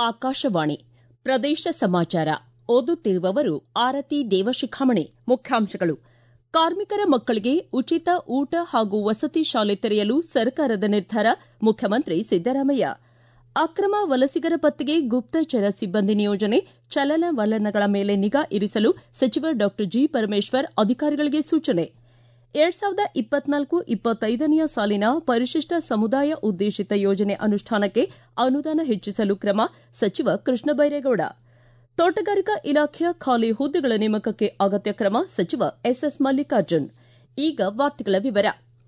ಆಕಾಶವಾಣಿ ಪ್ರದೇಶ ಸಮಾಚಾರ ಓದುತ್ತಿರುವವರು ಆರತಿ ದೇವಶಿಖಾಮಣಿ ಮುಖ್ಯಾಂಶಗಳು ಕಾರ್ಮಿಕರ ಮಕ್ಕಳಿಗೆ ಉಚಿತ ಊಟ ಹಾಗೂ ವಸತಿ ಶಾಲೆ ತೆರೆಯಲು ಸರ್ಕಾರದ ನಿರ್ಧಾರ ಮುಖ್ಯಮಂತ್ರಿ ಸಿದ್ದರಾಮಯ್ಯ ಅಕ್ರಮ ವಲಸಿಗರ ಪತ್ತೆಗೆ ಗುಪ್ತಚರ ಸಿಬ್ಬಂದಿ ನಿಯೋಜನೆ ಚಲನವಲನಗಳ ಮೇಲೆ ನಿಗಾ ಇರಿಸಲು ಸಚಿವ ಡಾ ಜಿ ಪರಮೇಶ್ವರ್ ಅಧಿಕಾರಿಗಳಿಗೆ ಸೂಚನೆ ಎರಡ್ ಸಾವಿರದ ಇಪ್ಪತ್ನಾಲ್ಕು ಇಪ್ಪತ್ತೈದನೆಯ ಸಾಲಿನ ಪರಿಶಿಷ್ಟ ಸಮುದಾಯ ಉದ್ದೇಶಿತ ಯೋಜನೆ ಅನುಷ್ಠಾನಕ್ಕೆ ಅನುದಾನ ಹೆಚ್ಚಿಸಲು ಕ್ರಮ ಸಚಿವ ಕೃಷ್ಣ ಬೈರೇಗೌಡ ತೋಟಗಾರಿಕಾ ಇಲಾಖೆಯ ಖಾಲಿ ಹುದ್ದೆಗಳ ನೇಮಕಕ್ಕೆ ಅಗತ್ಯ ಕ್ರಮ ಸಚಿವ ಎಸ್ಎಸ್ ಮಲ್ಲಿಕಾರ್ಜುನ್ ಈಗ ವಾರ್ತೆಗಳ ವಿವರ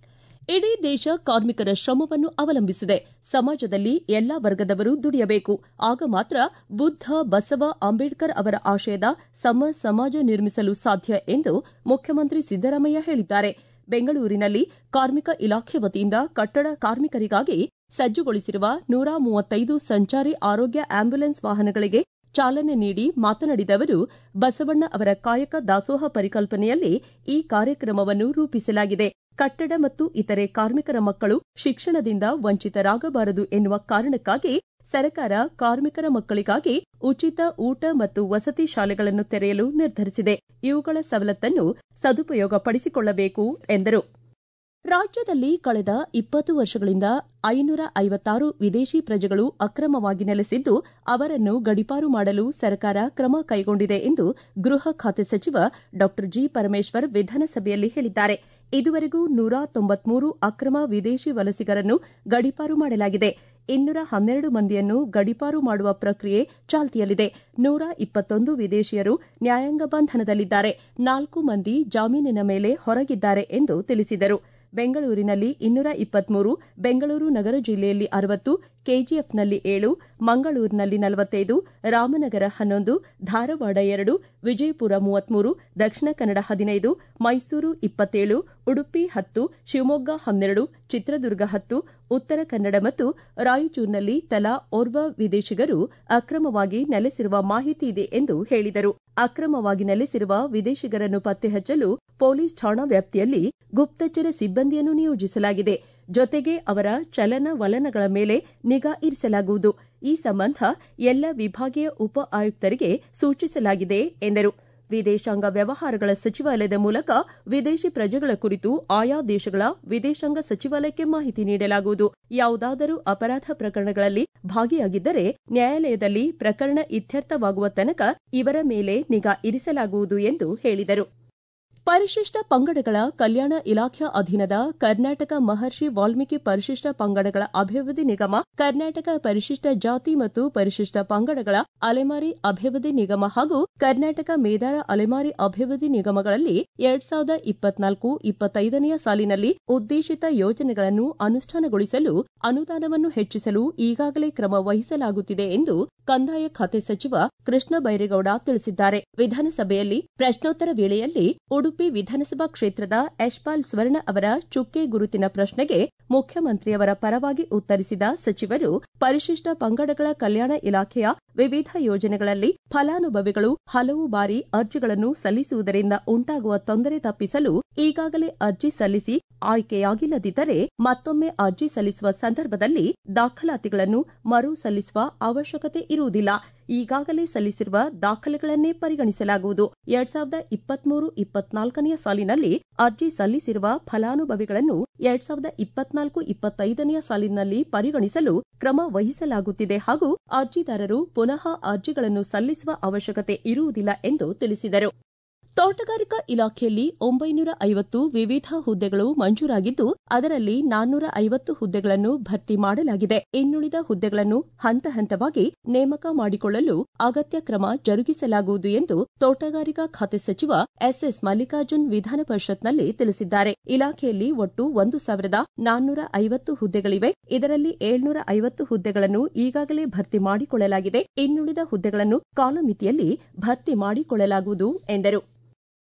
ಇಡೀ ದೇಶ ಕಾರ್ಮಿಕರ ಶ್ರಮವನ್ನು ಅವಲಂಬಿಸಿದೆ ಸಮಾಜದಲ್ಲಿ ಎಲ್ಲಾ ವರ್ಗದವರು ದುಡಿಯಬೇಕು ಆಗ ಮಾತ್ರ ಬುದ್ದ ಬಸವ ಅಂಬೇಡ್ಕರ್ ಅವರ ಆಶಯದ ಸಮ ಸಮಾಜ ನಿರ್ಮಿಸಲು ಸಾಧ್ಯ ಎಂದು ಮುಖ್ಯಮಂತ್ರಿ ಸಿದ್ದರಾಮಯ್ಯ ಹೇಳಿದ್ದಾರೆ ಬೆಂಗಳೂರಿನಲ್ಲಿ ಕಾರ್ಮಿಕ ಇಲಾಖೆ ವತಿಯಿಂದ ಕಟ್ಟಡ ಕಾರ್ಮಿಕರಿಗಾಗಿ ಸಜ್ಜುಗೊಳಿಸಿರುವ ನೂರ ಮೂವತ್ತೈದು ಸಂಚಾರಿ ಆರೋಗ್ಯ ಆಂಬ್ಯುಲೆನ್ಸ್ ವಾಹನಗಳಿಗೆ ಚಾಲನೆ ನೀಡಿ ಮಾತನಾಡಿದ ಅವರು ಬಸವಣ್ಣ ಅವರ ಕಾಯಕ ದಾಸೋಹ ಪರಿಕಲ್ಪನೆಯಲ್ಲಿ ಈ ಕಾರ್ಯಕ್ರಮವನ್ನು ರೂಪಿಸಲಾಗಿದೆ ಕಟ್ಟಡ ಮತ್ತು ಇತರೆ ಕಾರ್ಮಿಕರ ಮಕ್ಕಳು ಶಿಕ್ಷಣದಿಂದ ವಂಚಿತರಾಗಬಾರದು ಎನ್ನುವ ಕಾರಣಕ್ಕಾಗಿ ಸರ್ಕಾರ ಕಾರ್ಮಿಕರ ಮಕ್ಕಳಿಗಾಗಿ ಉಚಿತ ಊಟ ಮತ್ತು ವಸತಿ ಶಾಲೆಗಳನ್ನು ತೆರೆಯಲು ನಿರ್ಧರಿಸಿದೆ ಇವುಗಳ ಸವಲತ್ತನ್ನು ಸದುಪಯೋಗಪಡಿಸಿಕೊಳ್ಳಬೇಕು ಎಂದರು ರಾಜ್ಯದಲ್ಲಿ ಕಳೆದ ಇಪ್ಪತ್ತು ವರ್ಷಗಳಿಂದ ಐನೂರ ಐವತ್ತಾರು ವಿದೇಶಿ ಪ್ರಜೆಗಳು ಅಕ್ರಮವಾಗಿ ನೆಲೆಸಿದ್ದು ಅವರನ್ನು ಗಡಿಪಾರು ಮಾಡಲು ಸರ್ಕಾರ ಕ್ರಮ ಕೈಗೊಂಡಿದೆ ಎಂದು ಗೃಹ ಖಾತೆ ಸಚಿವ ಡಾ ಜಿ ಪರಮೇಶ್ವರ್ ವಿಧಾನಸಭೆಯಲ್ಲಿ ಹೇಳಿದ್ದಾರೆ ಇದುವರೆಗೂ ನೂರ ತೊಂಬತ್ಮೂರು ಅಕ್ರಮ ವಿದೇಶಿ ವಲಸಿಗರನ್ನು ಗಡಿಪಾರು ಮಾಡಲಾಗಿದೆ ಇನ್ನೂರ ಹನ್ನೆರಡು ಮಂದಿಯನ್ನು ಗಡಿಪಾರು ಮಾಡುವ ಪ್ರಕ್ರಿಯೆ ಚಾಲ್ತಿಯಲ್ಲಿದೆ ನೂರ ಇಪ್ಪತ್ತೊಂದು ವಿದೇಶಿಯರು ನ್ಯಾಯಾಂಗ ಬಂಧನದಲ್ಲಿದ್ದಾರೆ ನಾಲ್ಕು ಮಂದಿ ಜಾಮೀನಿನ ಮೇಲೆ ಹೊರಗಿದ್ದಾರೆ ಎಂದು ತಿಳಿಸಿದರು ಬೆಂಗಳೂರಿನಲ್ಲಿ ಇನ್ನೂರ ಇಪ್ಪತ್ಮೂರು ಬೆಂಗಳೂರು ನಗರ ಜಿಲ್ಲೆಯಲ್ಲಿ ಅರವತ್ತು ಕೆಜಿಎಫ್ನಲ್ಲಿ ಏಳು ಮಂಗಳೂರಿನಲ್ಲಿ ನಲವತ್ತೈದು ರಾಮನಗರ ಹನ್ನೊಂದು ಧಾರವಾಡ ಎರಡು ವಿಜಯಪುರ ಮೂವತ್ಮೂರು ದಕ್ಷಿಣ ಕನ್ನಡ ಹದಿನೈದು ಮೈಸೂರು ಇಪ್ಪತ್ತೇಳು ಉಡುಪಿ ಹತ್ತು ಶಿವಮೊಗ್ಗ ಹನ್ನೆರಡು ಚಿತ್ರದುರ್ಗ ಹತ್ತು ಉತ್ತರ ಕನ್ನಡ ಮತ್ತು ರಾಯಚೂರಿನಲ್ಲಿ ತಲಾ ಓರ್ವ ವಿದೇಶಿಗರು ಅಕ್ರಮವಾಗಿ ನೆಲೆಸಿರುವ ಮಾಹಿತಿ ಇದೆ ಎಂದು ಹೇಳಿದರು ಅಕ್ರಮವಾಗಿ ನೆಲೆಸಿರುವ ವಿದೇಶಿಗರನ್ನು ಪತ್ತೆ ಹಚ್ಚಲು ಪೊಲೀಸ್ ಠಾಣಾ ವ್ಯಾಪ್ತಿಯಲ್ಲಿ ಗುಪ್ತಚರ ಸಿಬ್ಬಂದಿಯನ್ನು ನಿಯೋಜಿಸಲಾಗಿದೆ ಜೊತೆಗೆ ಅವರ ಚಲನವಲನಗಳ ಮೇಲೆ ನಿಗಾ ಇರಿಸಲಾಗುವುದು ಈ ಸಂಬಂಧ ಎಲ್ಲ ವಿಭಾಗೀಯ ಉಪ ಆಯುಕ್ತರಿಗೆ ಸೂಚಿಸಲಾಗಿದೆ ಎಂದರು ವಿದೇಶಾಂಗ ವ್ಯವಹಾರಗಳ ಸಚಿವಾಲಯದ ಮೂಲಕ ವಿದೇಶಿ ಪ್ರಜೆಗಳ ಕುರಿತು ಆಯಾ ದೇಶಗಳ ವಿದೇಶಾಂಗ ಸಚಿವಾಲಯಕ್ಕೆ ಮಾಹಿತಿ ನೀಡಲಾಗುವುದು ಯಾವುದಾದರೂ ಅಪರಾಧ ಪ್ರಕರಣಗಳಲ್ಲಿ ಭಾಗಿಯಾಗಿದ್ದರೆ ನ್ಯಾಯಾಲಯದಲ್ಲಿ ಪ್ರಕರಣ ಇತ್ಯರ್ಥವಾಗುವ ತನಕ ಇವರ ಮೇಲೆ ನಿಗಾ ಇರಿಸಲಾಗುವುದು ಎಂದು ಹೇಳಿದರು ಪರಿಶಿಷ್ಟ ಪಂಗಡಗಳ ಕಲ್ಯಾಣ ಇಲಾಖೆ ಅಧೀನದ ಕರ್ನಾಟಕ ಮಹರ್ಷಿ ವಾಲ್ಮೀಕಿ ಪರಿಶಿಷ್ಟ ಪಂಗಡಗಳ ಅಭಿವೃದ್ಧಿ ನಿಗಮ ಕರ್ನಾಟಕ ಪರಿಶಿಷ್ಟ ಜಾತಿ ಮತ್ತು ಪರಿಶಿಷ್ಟ ಪಂಗಡಗಳ ಅಲೆಮಾರಿ ಅಭಿವೃದ್ಧಿ ನಿಗಮ ಹಾಗೂ ಕರ್ನಾಟಕ ಮೇದಾರ ಅಲೆಮಾರಿ ಅಭಿವೃದ್ಧಿ ನಿಗಮಗಳಲ್ಲಿ ಎರಡ್ ಸಾವಿರದ ಇಪ್ಪತ್ನಾಲ್ಕು ಇಪ್ಪತ್ತೈದನೆಯ ಸಾಲಿನಲ್ಲಿ ಉದ್ದೇಶಿತ ಯೋಜನೆಗಳನ್ನು ಅನುಷ್ಠಾನಗೊಳಿಸಲು ಅನುದಾನವನ್ನು ಹೆಚ್ಚಿಸಲು ಈಗಾಗಲೇ ಕ್ರಮ ವಹಿಸಲಾಗುತ್ತಿದೆ ಎಂದು ಕಂದಾಯ ಖಾತೆ ಸಚಿವ ಕೃಷ್ಣ ಬೈರೇಗೌಡ ತಿಳಿಸಿದ್ದಾರೆ ವಿಧಾನಸಭೆಯಲ್ಲಿ ಪ್ರಶ್ನೋತ್ತರ ವೇಳೆಯಲ್ಲಿ ಉಡುಪಿ ವಿಧಾನಸಭಾ ಕ್ಷೇತ್ರದ ಯಶ್ಪಾಲ್ ಸ್ವರ್ಣ ಅವರ ಚುಕ್ಕೆ ಗುರುತಿನ ಪ್ರಶ್ನೆಗೆ ಮುಖ್ಯಮಂತ್ರಿಯವರ ಪರವಾಗಿ ಉತ್ತರಿಸಿದ ಸಚಿವರು ಪರಿಶಿಷ್ಟ ಪಂಗಡಗಳ ಕಲ್ಯಾಣ ಇಲಾಖೆಯ ವಿವಿಧ ಯೋಜನೆಗಳಲ್ಲಿ ಫಲಾನುಭವಿಗಳು ಹಲವು ಬಾರಿ ಅರ್ಜಿಗಳನ್ನು ಸಲ್ಲಿಸುವುದರಿಂದ ಉಂಟಾಗುವ ತೊಂದರೆ ತಪ್ಪಿಸಲು ಈಗಾಗಲೇ ಅರ್ಜಿ ಸಲ್ಲಿಸಿ ಆಯ್ಕೆಯಾಗಿಲ್ಲದಿದ್ದರೆ ಮತ್ತೊಮ್ಮೆ ಅರ್ಜಿ ಸಲ್ಲಿಸುವ ಸಂದರ್ಭದಲ್ಲಿ ದಾಖಲಾತಿಗಳನ್ನು ಮರು ಸಲ್ಲಿಸುವ ಅವಶ್ಯಕತೆ ಇರುವುದಿಲ್ಲ ಈಗಾಗಲೇ ಸಲ್ಲಿಸಿರುವ ದಾಖಲೆಗಳನ್ನೇ ಪರಿಗಣಿಸಲಾಗುವುದು ಎರಡ್ ಸಾವಿರದ ಇಪ್ಪತ್ಮೂರು ಇಪ್ಪತ್ನಾಲ್ಕನೆಯ ಸಾಲಿನಲ್ಲಿ ಅರ್ಜಿ ಸಲ್ಲಿಸಿರುವ ಫಲಾನುಭವಿಗಳನ್ನು ಎರಡ್ ಸಾವಿರದ ಇಪ್ಪತ್ನಾಲ್ಕು ಇಪ್ಪತ್ತೈದನೆಯ ಸಾಲಿನಲ್ಲಿ ಪರಿಗಣಿಸಲು ಕ್ರಮ ವಹಿಸಲಾಗುತ್ತಿದೆ ಹಾಗೂ ಅರ್ಜಿದಾರರು ಪುನಃ ಅರ್ಜಿಗಳನ್ನು ಸಲ್ಲಿಸುವ ಅವಶ್ಯಕತೆ ಇರುವುದಿಲ್ಲ ಎಂದು ತಿಳಿಸಿದರು ತೋಟಗಾರಿಕಾ ಇಲಾಖೆಯಲ್ಲಿ ಒಂಬೈನೂರ ಐವತ್ತು ವಿವಿಧ ಹುದ್ದೆಗಳು ಮಂಜೂರಾಗಿದ್ದು ಅದರಲ್ಲಿ ನಾನ್ನೂರ ಐವತ್ತು ಹುದ್ದೆಗಳನ್ನು ಭರ್ತಿ ಮಾಡಲಾಗಿದೆ ಇನ್ನುಳಿದ ಹುದ್ದೆಗಳನ್ನು ಹಂತ ಹಂತವಾಗಿ ನೇಮಕ ಮಾಡಿಕೊಳ್ಳಲು ಅಗತ್ಯ ಕ್ರಮ ಜರುಗಿಸಲಾಗುವುದು ಎಂದು ತೋಟಗಾರಿಕಾ ಖಾತೆ ಸಚಿವ ಎಸ್ಎಸ್ ಮಲ್ಲಿಕಾರ್ಜುನ್ ವಿಧಾನ ಪರಿಷತ್ನಲ್ಲಿ ತಿಳಿಸಿದ್ದಾರೆ ಇಲಾಖೆಯಲ್ಲಿ ಒಟ್ಟು ಒಂದು ಸಾವಿರದ ನಾನ್ನೂರ ಐವತ್ತು ಹುದ್ದೆಗಳಿವೆ ಇದರಲ್ಲಿ ಏಳ್ನೂರ ಐವತ್ತು ಹುದ್ದೆಗಳನ್ನು ಈಗಾಗಲೇ ಭರ್ತಿ ಮಾಡಿಕೊಳ್ಳಲಾಗಿದೆ ಇನ್ನುಳಿದ ಹುದ್ದೆಗಳನ್ನು ಕಾಲಮಿತಿಯಲ್ಲಿ ಭರ್ತಿ ಮಾಡಿಕೊಳ್ಳಲಾಗುವುದು ಎಂದರು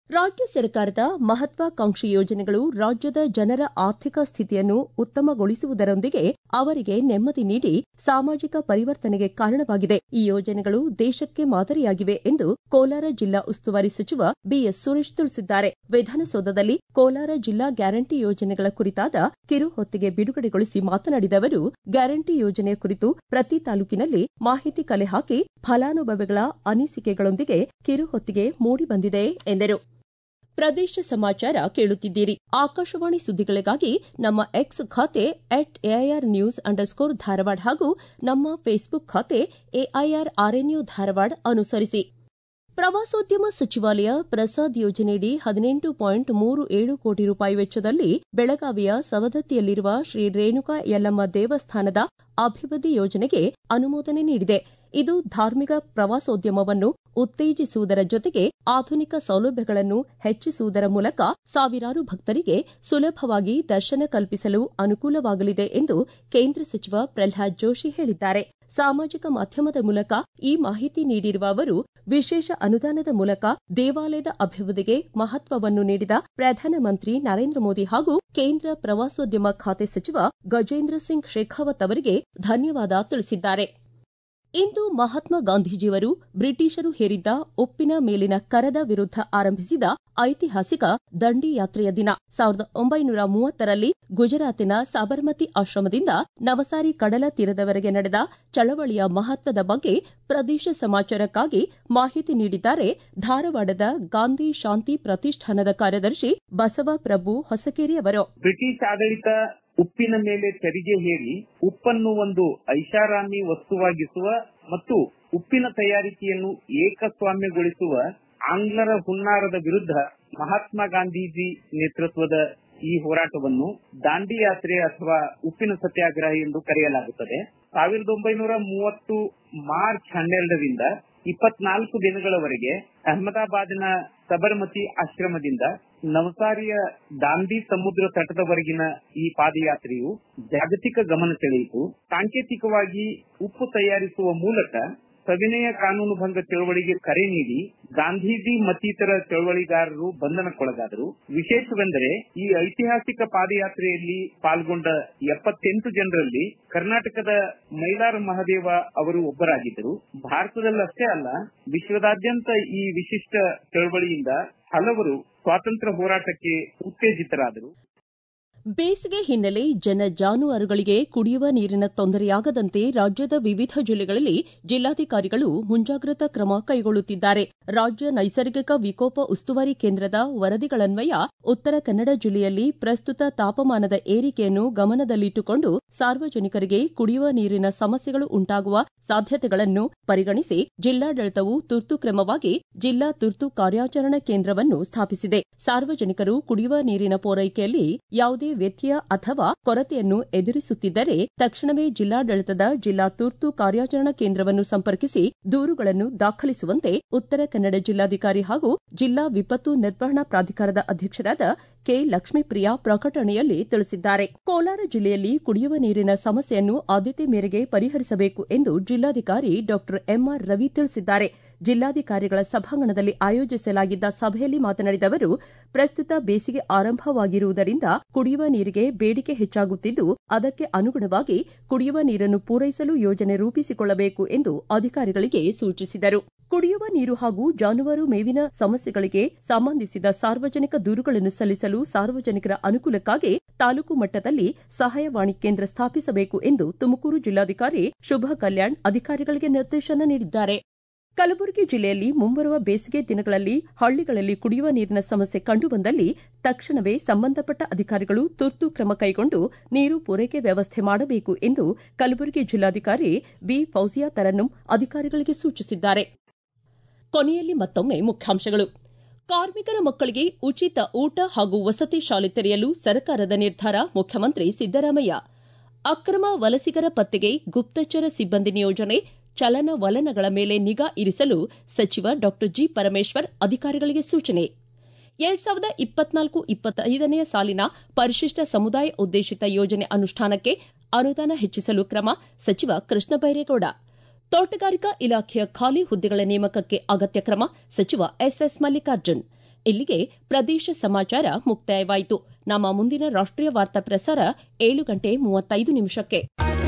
ರಾಜ್ಯ ಸರ್ಕಾರದ ಮಹತ್ವಾಕಾಂಕ್ಷಿ ಯೋಜನೆಗಳು ರಾಜ್ಯದ ಜನರ ಆರ್ಥಿಕ ಸ್ಥಿತಿಯನ್ನು ಉತ್ತಮಗೊಳಿಸುವುದರೊಂದಿಗೆ ಅವರಿಗೆ ನೆಮ್ಮದಿ ನೀಡಿ ಸಾಮಾಜಿಕ ಪರಿವರ್ತನೆಗೆ ಕಾರಣವಾಗಿದೆ ಈ ಯೋಜನೆಗಳು ದೇಶಕ್ಕೆ ಮಾದರಿಯಾಗಿವೆ ಎಂದು ಕೋಲಾರ ಜಿಲ್ಲಾ ಉಸ್ತುವಾರಿ ಸಚಿವ ಬಿಎಸ್ ಸುರೇಶ್ ತಿಳಿಸಿದ್ದಾರೆ ವಿಧಾನಸೌಧದಲ್ಲಿ ಕೋಲಾರ ಜಿಲ್ಲಾ ಗ್ಯಾರಂಟಿ ಯೋಜನೆಗಳ ಕುರಿತಾದ ಕಿರುಹೊತ್ತಿಗೆ ಬಿಡುಗಡೆಗೊಳಿಸಿ ಮಾತನಾಡಿದ ಅವರು ಗ್ಯಾರಂಟಿ ಯೋಜನೆಯ ಕುರಿತು ಪ್ರತಿ ತಾಲೂಕಿನಲ್ಲಿ ಮಾಹಿತಿ ಕಲೆ ಹಾಕಿ ಫಲಾನುಭವಿಗಳ ಅನಿಸಿಕೆಗಳೊಂದಿಗೆ ಕಿರುಹೊತ್ತಿಗೆ ಮೂಡಿಬಂದಿದೆ ಎಂದರು ಪ್ರದೇಶ ಸಮಾಚಾರ ಕೇಳುತ್ತಿದ್ದೀರಿ ಆಕಾಶವಾಣಿ ಸುದ್ದಿಗಳಿಗಾಗಿ ನಮ್ಮ ಎಕ್ಸ್ ಖಾತೆ at A I R news underscore Dharwad ಹಾಗೂ ನಮ್ಮ ಫೇಸ್ಬುಕ್ ಖಾತೆ ಎಐಆರ್ ಆರ್ಎನ್ಯು ಧಾರವಾಡ ಅನುಸರಿಸಿ ಪ್ರವಾಸೋದ್ಯಮ ಸಚಿವಾಲಯ ಪ್ರಸಾದ್ ಯೋಜನೆಯಡಿ ಹದಿನೆಂಟು ಪಾಯಿಂಟ್ ಮೂರು ಏಳು ಕೋಟಿ ರೂಪಾಯಿ ವೆಚ್ಚದಲ್ಲಿ ಬೆಳಗಾವಿಯ ಸವದತ್ತಿಯಲ್ಲಿರುವ ಶ್ರೀ ರೇಣುಕಾ ಯಲ್ಲಮ್ಮ ದೇವಸ್ಥಾನದ ಅಭಿವೃದ್ಧಿ ಯೋಜನೆಗೆ ಅನುಮೋದನೆ ನೀಡಿದೆ ಇದು ಧಾರ್ಮಿಕ ಪ್ರವಾಸೋದ್ಯಮವನ್ನು ಉತ್ತೇಜಿಸುವುದರ ಜೊತೆಗೆ ಆಧುನಿಕ ಸೌಲಭ್ಯಗಳನ್ನು ಹೆಚ್ಚಿಸುವುದರ ಮೂಲಕ ಸಾವಿರಾರು ಭಕ್ತರಿಗೆ ಸುಲಭವಾಗಿ ದರ್ಶನ ಕಲ್ಪಿಸಲು ಅನುಕೂಲವಾಗಲಿದೆ ಎಂದು ಕೇಂದ್ರ ಸಚಿವ ಪ್ರಲ್ಹಾದ್ ಜೋಶಿ ಹೇಳಿದ್ದಾರೆ ಸಾಮಾಜಿಕ ಮಾಧ್ಯಮದ ಮೂಲಕ ಈ ಮಾಹಿತಿ ನೀಡಿರುವ ಅವರು ವಿಶೇಷ ಅನುದಾನದ ಮೂಲಕ ದೇವಾಲಯದ ಅಭಿವೃದ್ಧಿಗೆ ಮಹತ್ವವನ್ನು ನೀಡಿದ ಪ್ರಧಾನಮಂತ್ರಿ ನರೇಂದ್ರ ಮೋದಿ ಹಾಗೂ ಕೇಂದ್ರ ಪ್ರವಾಸೋದ್ಯಮ ಖಾತೆ ಸಚಿವ ಗಜೇಂದ್ರ ಸಿಂಗ್ ಶೇಖಾವತ್ ಅವರಿಗೆ ಧನ್ಯವಾದ ತಿಳಿಸಿದ್ದಾರೆ ಇಂದು ಮಹಾತ್ಮ ಗಾಂಧೀಜಿಯವರು ಬ್ರಿಟಿಷರು ಹೇರಿದ್ದ ಉಪ್ಪಿನ ಮೇಲಿನ ಕರದ ವಿರುದ್ಧ ಆರಂಭಿಸಿದ ಐತಿಹಾಸಿಕ ದಂಡಿ ಯಾತ್ರೆಯ ದಿನ ಸಾವಿರದ ಒಂಬೈನೂರ ಮೂವತ್ತರಲ್ಲಿ ಗುಜರಾತಿನ ಸಾಬರಮತಿ ಆಶ್ರಮದಿಂದ ನವಸಾರಿ ಕಡಲ ತೀರದವರೆಗೆ ನಡೆದ ಚಳವಳಿಯ ಮಹತ್ವದ ಬಗ್ಗೆ ಪ್ರದೇಶ ಸಮಾಚಾರಕ್ಕಾಗಿ ಮಾಹಿತಿ ನೀಡಿದ್ದಾರೆ ಧಾರವಾಡದ ಗಾಂಧಿ ಶಾಂತಿ ಪ್ರತಿಷ್ಠಾನದ ಕಾರ್ಯದರ್ಶಿ ಬಸವಪ್ರಭು ಹೊಸಕೇರಿ ಅವರು ಬ್ರಿಟಿಷ್ ಆಡಳಿತ ಉಪ್ಪಿನ ಮೇಲೆ ತೆರಿಗೆ ಹೇರಿ ಉಪ್ಪನ್ನು ಒಂದು ಐಷಾರಾಮಿ ವಸ್ತುವಾಗಿಸುವ ಮತ್ತು ಉಪ್ಪಿನ ತಯಾರಿಕೆಯನ್ನು ಏಕಸ್ವಾಮ್ಯಗೊಳಿಸುವ ಆಂಗ್ಲರ ಹುನ್ನಾರದ ವಿರುದ್ಧ ಮಹಾತ್ಮ ಗಾಂಧೀಜಿ ನೇತೃತ್ವದ ಈ ಹೋರಾಟವನ್ನು ದಾಂಡಿ ಯಾತ್ರೆ ಅಥವಾ ಉಪ್ಪಿನ ಸತ್ಯಾಗ್ರಹ ಎಂದು ಕರೆಯಲಾಗುತ್ತದೆ ಸಾವಿರದ ಒಂಬೈನೂರ ಮೂವತ್ತು ಮಾರ್ಚ್ ಹನ್ನೆರಡರಿಂದ ಇಪ್ಪತ್ನಾಲ್ಕು ದಿನಗಳವರೆಗೆ ಅಹಮದಾಬಾದಿನ ಸಬರಮತಿ ಆಶ್ರಮದಿಂದ ನವಸಾರಿಯ ದಾಂಡಿ ಸಮುದ್ರ ತಟದವರೆಗಿನ ಈ ಪಾದಯಾತ್ರೆಯು ಜಾಗತಿಕ ಗಮನ ಸೆಳೆಯಿತು ಸಾಂಕೇತಿಕವಾಗಿ ಉಪ್ಪು ತಯಾರಿಸುವ ಮೂಲಕ ಸವಿನಯ ಕಾನೂನು ಭಂಗ ಚಳವಳಿಗೆ ಕರೆ ನೀಡಿ ಗಾಂಧೀಜಿ ಮತ್ತಿತರ ಚಳವಳಿಗಾರರು ಬಂಧನಕ್ಕೊಳಗಾದರು ವಿಶೇಷವೆಂದರೆ ಈ ಐತಿಹಾಸಿಕ ಪಾದಯಾತ್ರೆಯಲ್ಲಿ ಪಾಲ್ಗೊಂಡ ಎಪ್ಪತ್ತೆಂಟು ಜನರಲ್ಲಿ ಕರ್ನಾಟಕದ ಮೈಲಾರ ಮಹದೇವ ಅವರು ಒಬ್ಬರಾಗಿದ್ದರು ಭಾರತದಲ್ಲಷ್ಟೇ ಅಲ್ಲ ವಿಶ್ವದಾದ್ಯಂತ ಈ ವಿಶಿಷ್ಟ ಚಳವಳಿಯಿಂದ ಹಲವರು ಸ್ವಾತಂತ್ರ್ಯ ಹೋರಾಟಕ್ಕೆ ಉತ್ತೇಜಿತರಾದರು ಬೇಸಿಗೆ ಹಿನ್ನೆಲೆ ಜನ ಜಾನುವಾರುಗಳಿಗೆ ಕುಡಿಯುವ ನೀರಿನ ತೊಂದರೆಯಾಗದಂತೆ ರಾಜ್ಯದ ವಿವಿಧ ಜಿಲ್ಲೆಗಳಲ್ಲಿ ಜಿಲ್ಲಾಧಿಕಾರಿಗಳು ಮುಂಜಾಗ್ರತಾ ಕ್ರಮ ಕೈಗೊಳ್ಳುತ್ತಿದ್ದಾರೆ ರಾಜ್ಯ ನೈಸರ್ಗಿಕ ವಿಕೋಪ ಉಸ್ತುವಾರಿ ಕೇಂದ್ರದ ವರದಿಗಳನ್ವಯ ಉತ್ತರ ಕನ್ನಡ ಜಿಲ್ಲೆಯಲ್ಲಿ ಪ್ರಸ್ತುತ ತಾಪಮಾನದ ಏರಿಕೆಯನ್ನು ಗಮನದಲ್ಲಿಟ್ಟುಕೊಂಡು ಸಾರ್ವಜನಿಕರಿಗೆ ಕುಡಿಯುವ ನೀರಿನ ಸಮಸ್ಯೆಗಳು ಉಂಟಾಗುವ ಸಾಧ್ಯತೆಗಳನ್ನು ಪರಿಗಣಿಸಿ ಜಿಲ್ಲಾಡಳಿತವು ತುರ್ತು ಕ್ರಮವಾಗಿ ಜಿಲ್ಲಾ ತುರ್ತು ಕಾರ್ಯಾಚರಣಾ ಕೇಂದ್ರವನ್ನು ಸ್ಥಾಪಿಸಿದೆ ಸಾರ್ವಜನಿಕರು ಕುಡಿಯುವ ನೀರಿನ ಪೂರೈಕೆಯಲ್ಲಿ ಯಾವುದೇ ವ್ಯತ್ಯಯ ಅಥವಾ ಕೊರತೆಯನ್ನು ಎದುರಿಸುತ್ತಿದ್ದರೆ ತಕ್ಷಣವೇ ಜಿಲ್ಲಾಡಳಿತದ ಜಿಲ್ಲಾ ತುರ್ತು ಕಾರ್ಯಾಚರಣಾ ಕೇಂದ್ರವನ್ನು ಸಂಪರ್ಕಿಸಿ ದೂರುಗಳನ್ನು ದಾಖಲಿಸುವಂತೆ ಉತ್ತರ ಕನ್ನಡ ಜಿಲ್ಲಾಧಿಕಾರಿ ಹಾಗೂ ಜಿಲ್ಲಾ ವಿಪತ್ತು ನಿರ್ವಹಣಾ ಪ್ರಾಧಿಕಾರದ ಅಧ್ಯಕ್ಷರಾದ ಕೆ ಲಕ್ಷ್ಮೀಪ್ರಿಯಾ ಪ್ರಕಟಣೆಯಲ್ಲಿ ತಿಳಿಸಿದ್ದಾರೆ ಕೋಲಾರ ಜಿಲ್ಲೆಯಲ್ಲಿ ಕುಡಿಯುವ ನೀರಿನ ಸಮಸ್ಯೆಯನ್ನು ಆದ್ಯತೆ ಮೇರೆಗೆ ಪರಿಹರಿಸಬೇಕು ಎಂದು ಜಿಲ್ಲಾಧಿಕಾರಿ ಡಾ ಎಂಆರ್ ರವಿ ತಿಳಿಸಿದ್ದಾರೆ ಜಿಲ್ಲಾಧಿಕಾರಿಗಳ ಸಭಾಂಗಣದಲ್ಲಿ ಆಯೋಜಿಸಲಾಗಿದ್ದ ಸಭೆಯಲ್ಲಿ ಮಾತನಾಡಿದ ಅವರು ಪ್ರಸ್ತುತ ಬೇಸಿಗೆ ಆರಂಭವಾಗಿರುವುದರಿಂದ ಕುಡಿಯುವ ನೀರಿಗೆ ಬೇಡಿಕೆ ಹೆಚ್ಚಾಗುತ್ತಿದ್ದು ಅದಕ್ಕೆ ಅನುಗುಣವಾಗಿ ಕುಡಿಯುವ ನೀರನ್ನು ಪೂರೈಸಲು ಯೋಜನೆ ರೂಪಿಸಿಕೊಳ್ಳಬೇಕು ಎಂದು ಅಧಿಕಾರಿಗಳಿಗೆ ಸೂಚಿಸಿದರು ಕುಡಿಯುವ ನೀರು ಹಾಗೂ ಜಾನುವಾರು ಮೇವಿನ ಸಮಸ್ಯೆಗಳಿಗೆ ಸಂಬಂಧಿಸಿದ ಸಾರ್ವಜನಿಕ ದೂರುಗಳನ್ನು ಸಲ್ಲಿಸಲು ಸಾರ್ವಜನಿಕರ ಅನುಕೂಲಕ್ಕಾಗಿ ತಾಲೂಕು ಮಟ್ಟದಲ್ಲಿ ಸಹಾಯವಾಣಿ ಕೇಂದ್ರ ಸ್ಥಾಪಿಸಬೇಕು ಎಂದು ತುಮಕೂರು ಜಿಲ್ಲಾಧಿಕಾರಿ ಶುಭ ಕಲ್ಯಾಣ್ ಅಧಿಕಾರಿಗಳಿಗೆ ನಿರ್ದೇಶನ ನೀಡಿದ್ದಾರೆ ಕಲಬುರಗಿ ಜಿಲ್ಲೆಯಲ್ಲಿ ಮುಂಬರುವ ಬೇಸಿಗೆ ದಿನಗಳಲ್ಲಿ ಹಳ್ಳಿಗಳಲ್ಲಿ ಕುಡಿಯುವ ನೀರಿನ ಸಮಸ್ಯೆ ಕಂಡುಬಂದಲ್ಲಿ ತಕ್ಷಣವೇ ಸಂಬಂಧಪಟ್ಟ ಅಧಿಕಾರಿಗಳು ತುರ್ತು ಕ್ರಮ ಕೈಗೊಂಡು ನೀರು ಪೂರೈಕೆ ವ್ಯವಸ್ಥೆ ಮಾಡಬೇಕು ಎಂದು ಕಲಬುರಗಿ ಜಿಲ್ಲಾಧಿಕಾರಿ ಬಿ ಫೌಜಿಯಾ ತರನ್ನುಂ ಅಧಿಕಾರಿಗಳಿಗೆ ಸೂಚಿಸಿದ್ದಾರೆ ಕೊನೆಯಲ್ಲಿ ಮತ್ತೊಮ್ಮೆ ಮುಖ್ಯಾಂಶಗಳು ಕಾರ್ಮಿಕರ ಮಕ್ಕಳಿಗೆ ಉಚಿತ ಊಟ ಹಾಗೂ ವಸತಿ ಶಾಲೆ ತೆರೆಯಲು ಸರ್ಕಾರದ ನಿರ್ಧಾರ ಮುಖ್ಯಮಂತ್ರಿ ಸಿದ್ದರಾಮಯ್ಯ ಅಕ್ರಮ ವಲಸಿಗರ ಪತ್ತೆಗೆ ಗುಪ್ತಚರ ಸಿಬ್ಬಂದಿ ನಿಯೋಜನೆ ಚಲನವಲನಗಳ ಮೇಲೆ ನಿಗಾ ಇರಿಸಲು ಸಚಿವ ಡಾ ಜಿ ಪರಮೇಶ್ವರ್ ಅಧಿಕಾರಿಗಳಿಗೆ ಸೂಚನೆ ಎರಡ್ ಸಾವಿರದ ಇಪ್ಪತ್ನಾಲ್ಕು ಇಪ್ಪತ್ತೈದನೇ ಸಾಲಿನ ಪರಿಶಿಷ್ಟ ಸಮುದಾಯ ಉದ್ದೇಶಿತ ಯೋಜನೆ ಅನುಷ್ಠಾನಕ್ಕೆ ಅನುದಾನ ಹೆಚ್ಚಿಸಲು ಕ್ರಮ ಸಚಿವ ಕೃಷ್ಣ ಬೈರೇಗೌಡ ತೋಟಗಾರಿಕಾ ಇಲಾಖೆಯ ಖಾಲಿ ಹುದ್ದೆಗಳ ನೇಮಕಕ್ಕೆ ಅಗತ್ಯ ಕ್ರಮ ಸಚಿವ ಎಸ್ಎಸ್ ಮಲ್ಲಿಕಾರ್ಜುನ್ ಇಲ್ಲಿಗೆ ಪ್ರದೇಶ ಸಮಾಚಾರ ಮುಕ್ತಾಯವಾಯಿತು ನಮ್ಮ ಮುಂದಿನ ರಾಷ್ಟೀಯ ವಾರ್ತಾ ಪ್ರಸಾರ ಏಳು ಗಂಟೆ ಮೂವತ್ತೈದು ನಿಮಿಷಕ್ಕೆ